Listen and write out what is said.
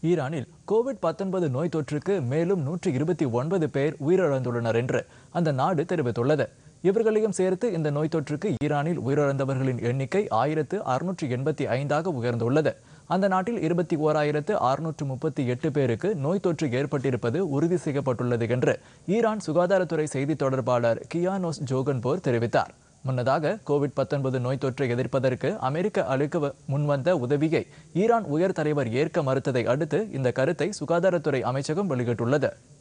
ஈரானில் கோவிட் 19 நோய் தொற்றுக்கு மேலும் நூற்றி இருபத்தி ஒன்பது பேர் உயிரிழந்துள்ளனர் என்று அந்த நாடு தெரிவித்துள்ளது இவர்களையும் சேர்த்து இந்த நோய் தொற்றுக்கு ஈரானில் உயிரிழந்தவர்களின் எண்ணிக்கை ஆயிரத்து அறுநூற்றி எண்பத்தி ஐந்தாக உயர்ந்துள்ளது அந்த நாட்டில் இருபத்தி ஓராயிரத்து அறுநூற்று முப்பத்தி எட்டு பேருக்கு நோய் தொற்று ஏற்பட்டிருப்பது உறுதி செய்யப்பட்டுள்ளது என்று ஈரான் சுகாதாரத்துறை செய்தி தொடர்பாளர் கியானோஸ் ஜோகன்போர் தெரிவித்தார் முன்னதாக கோவிட் 19 நோய் தொற்றை எதிர்ப்பதற்கு அமெரிக்க அளிக்க வ- முன்வந்த உதவியை ஈரான் உயர் தலைவர் ஏற்க மறுத்ததை அடுத்து இந்த கருத்தை சுகாதாரத்துறை அமைச்சகம் வெளியிட்டுள்ளது